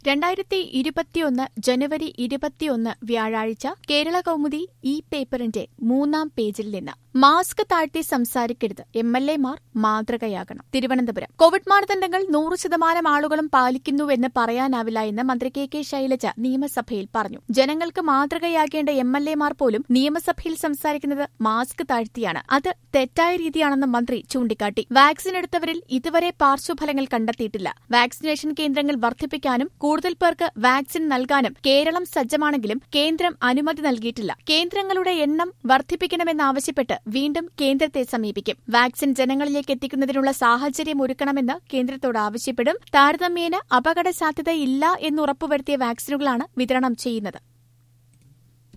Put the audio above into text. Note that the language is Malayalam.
രണ്ടായിരത്തി ഇരുപത്തിയൊന്ന് ജനുവരി ഇരുപത്തിയൊന്ന് വ്യാഴാഴ്ച കേരള കൗമുദി ഈ പേപ്പറിന്റെ മൂന്നാം പേജിൽ നിന്ന് മാസ്ക് താഴ്ത്തി സംസാരിക്കരുത് എം എൽ എമാർ മാതൃകയാകണം തിരുവനന്തപുരം കോവിഡ് മാനദണ്ഡങ്ങൾ നൂറ് ശതമാനം ആളുകളും പാലിക്കുന്നുവെന്ന് പറയാനാവില്ല എന്ന് മന്ത്രി കെ കെ ശൈലജ നിയമസഭയിൽ പറഞ്ഞു ജനങ്ങൾക്ക് മാതൃകയാകേണ്ട എം എൽ എമാർ പോലും നിയമസഭയിൽ സംസാരിക്കുന്നത് മാസ്ക് താഴ്ത്തിയാണ് അത് തെറ്റായ രീതിയാണെന്ന് മന്ത്രി ചൂണ്ടിക്കാട്ടി വാക്സിൻ എടുത്തവരിൽ ഇതുവരെ പാർശ്വഫലങ്ങൾ കണ്ടെത്തിയിട്ടില്ല വാക്സിനേഷൻ കേന്ദ്രങ്ങൾ വർദ്ധിപ്പിക്കാനും കൂടുതൽ പേർക്ക് വാക്സിൻ നൽകാനും കേരളം സജ്ജമാണെങ്കിലും കേന്ദ്രം അനുമതി നൽകിയിട്ടില്ല കേന്ദ്രങ്ങളുടെ എണ്ണം വർദ്ധിപ്പിക്കണമെന്നാവശ്യപ്പെട്ട് വീണ്ടും കേന്ദ്രത്തെ സമീപിക്കും വാക്സിൻ ജനങ്ങളിലേക്ക് എത്തിക്കുന്നതിനുള്ള സാഹചര്യം ഒരുക്കണമെന്ന് കേന്ദ്രത്തോട് ആവശ്യപ്പെടും താരതമ്യേന അപകട സാധ്യതയില്ല എന്നുറപ്പുവരുത്തിയ വാക്സിനുകളാണ് വിതരണം ചെയ്യുന്നത്